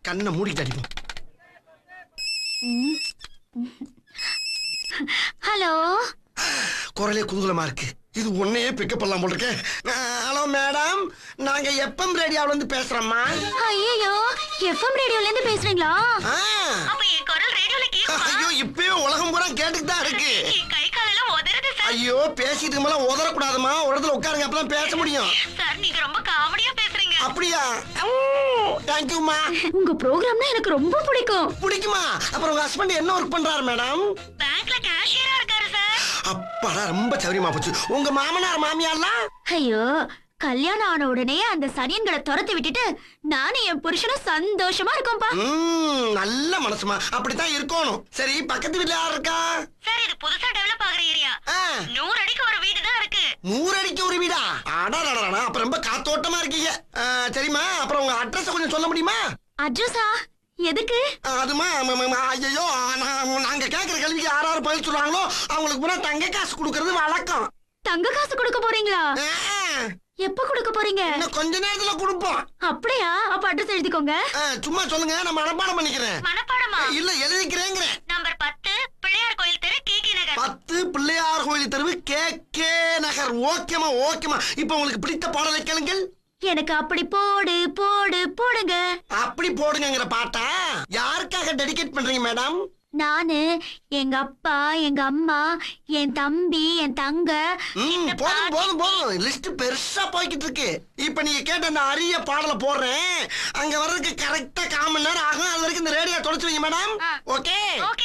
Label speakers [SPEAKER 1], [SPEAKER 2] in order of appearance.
[SPEAKER 1] கண்ணை மூடிட்டு அடிப்போம்
[SPEAKER 2] ஹலோ
[SPEAKER 1] குரலே குதூகலமா இருக்கு இது உன்னையே பிக்கப் பண்ணலாம் போல இருக்கே ஹலோ மேடம் நாங்க எப்பம் ரேடியோல இருந்து பேசுறோம்மா
[SPEAKER 2] ஐயோ எஃப்எம் ரேடியோல இருந்து பேசுறீங்களா
[SPEAKER 1] ஆ.
[SPEAKER 2] அப்ப என் குரல் ரேடியோல கேக்குமா
[SPEAKER 1] ஐயோ இப்பவே உலகம் பூரா கேட்டுட்டு தான் இருக்கு
[SPEAKER 2] என் கை காலெல்லாம் உதறது சார்
[SPEAKER 1] ஐயோ பேசிட்டு மேல உதறக்கூடாதுமா ஒரு இடத்துல உட்காருங்க அப்பதான் பேச முடியும்
[SPEAKER 2] சார் நீங்க ரொம்ப காமெடியா பேசுறீங்க
[SPEAKER 1] அப்படியா தேங்க்யூமா
[SPEAKER 2] உங்க ப்ரோக்ராம்னா எனக்கு ரொம்ப பிடிக்கும்
[SPEAKER 1] பிடிக்குமா அப்புறம் உங்க ஹஸ்பண்ட் என்ன ஒர்க் பண்றாரு மேடம்
[SPEAKER 2] பேங்க்ல கேஷியரா இருக்காரு சார்
[SPEAKER 1] அப்பாடா ரொம்ப சௌரியமா போச்சு உங்க மாமனார் மாமியார்லாம்
[SPEAKER 2] ஐயோ கல்யாணம் ஆன உடனே அந்த சனியன்களை துரத்தி விட்டுட்டு நானும் என் புருஷனும் சந்தோஷமா இருக்கோம்பா
[SPEAKER 1] ம், நல்ல மனசுமா அப்படித்தான் இருக்கணும் சரி பக்கத்து வீட்டுல யார் இருக்கா
[SPEAKER 2] சார் இது புதுசா டெவலப் ஆகுற ஏரியா
[SPEAKER 1] ஆ,
[SPEAKER 2] நூறு அடிக்கு ஒரு வீடு தான் இருக்கு
[SPEAKER 1] நூறு அடிக்கு ஒரு வீடா அடாடா அப்ப ரொம்ப காத்தோட்டமா இருக்கீங்க ஆ, சரிம்மா அப்புறம் உங்க அட்ரஸ் கொஞ்சம் சொல்ல முடியுமா
[SPEAKER 2] அட்ரஸா எதுக்கு
[SPEAKER 1] ஆ, அதுமா ம- ம- ம- ஐயோ நான் நாங்க கேக்குற கேள்விக்கு யார் யார் பதில் சொல்றாங்களோ அவங்களுக்கு பூரா தங்க காசு கொடுக்கறது வழக்கம்
[SPEAKER 2] தங்க காசு கொடுக்க போறீங்களா
[SPEAKER 1] ஆ,
[SPEAKER 2] எப்ப கொடுக்க போறீங்க
[SPEAKER 1] இன்னும் கொஞ்ச நேரத்துல கொடுப்போம்
[SPEAKER 2] அப்படியா அப்ப அட்ரஸ் எழுதிக்கோங்க
[SPEAKER 1] ஆ, சும்மா சொல்லுங்க நான் மனப்பாடம் பண்ணிக்கிறேன்
[SPEAKER 2] மனப்பாடமா
[SPEAKER 1] இல்ல எழுதிக்கிறேங்கிறேன்
[SPEAKER 2] நம்பர் பத்து பிள்ளையார் கோயில் தெரு கேகே நகர்
[SPEAKER 1] பத்து பிள்ளையார் கோயில் தெருவு கே கே நகர் ஓகேமா ஓகேமா இப்ப உங்களுக்கு பிடித்த பாடலை கேளுங்கள்
[SPEAKER 2] எனக்கு அப்படி போடு போடு போடுங்க
[SPEAKER 1] அப்படி போடுங்கிற பாட்டா யாருக்காக டெடிகேட் பண்றீங்க மேடம்
[SPEAKER 2] நானு எங்க அப்பா எங்க அம்மா என் தம்பி என் தங்க
[SPEAKER 1] ம் போதும் போதும் போதும் லிஸ்ட் பெருசா போய்கிட்டு இருக்கு இப்ப நீங்க கேட்ட அந்த அரிய பாடலை போடுறேன் அங்க வர்றதுக்கு கரெக்டா கால் மணி நேரம் ஆகும் அது வரைக்கும் இந்த ரேடியோ தொடச்சு வைங்க மேடம்
[SPEAKER 2] ஆ.
[SPEAKER 1] Okay
[SPEAKER 2] okay